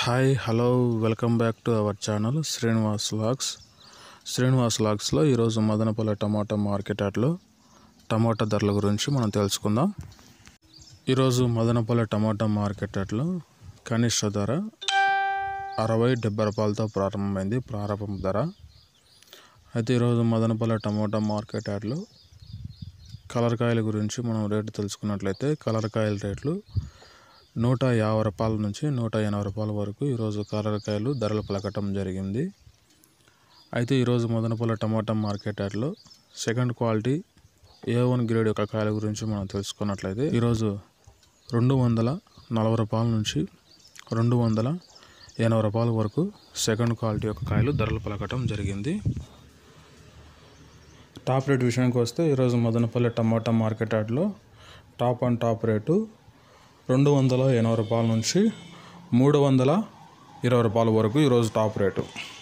hi hello welcome back to our channel Srinivas logs Srinivas లాగ్స్లో ఈరోజు మదనపల్లి టమాటా మార్కెట్ యార్డ్లో టమాటా ధరల గురించి మనం తెలుసుకుందాం ఈరోజు మదనపల్లి టమాటా మార్కెట్ యార్డ్లో కనిష్ట ధర అరవై డెబ్బై రూపాయలతో ప్రారంభమైంది ప్రారంభ ధర అయితే ఈరోజు మదనపల్లి టమాటా మార్కెట్ యార్డ్లో కలర్ కాయల గురించి మనం రేటు తెలుసుకున్నట్లయితే కలర్ కాయల రేట్లు నూట యాభై రూపాయల నుంచి నూట ఎనభై రూపాయల వరకు ఈరోజు కాకరకాయలు ధరలు పలకటం జరిగింది అయితే ఈరోజు మదనపల్లి టమాటా మార్కెట్ యార్డ్లో second quality A one grade యొక్క కాయల గురించి మనం తెలుసుకున్నట్లయితే ఈరోజు రెండు వందల నలభై రూపాయల నుంచి రెండు వందల ఎనభై రూపాయల వరకు సెకండ్ క్వాలిటీ యొక్క కాయలు ధరలు పలకటం జరిగింది టాప్ రేట్ విషయానికి వస్తే ఈరోజు మదనపల్లి టమాటా మార్కెట్ యార్డ్లో టాప్ అండ్ టాప్ రేటు రెండు వందల ఎనభై రూపాయల నుంచి మూడు వందల ఇరవై రూపాయల వరకు ఈరోజు టాప్ రేటు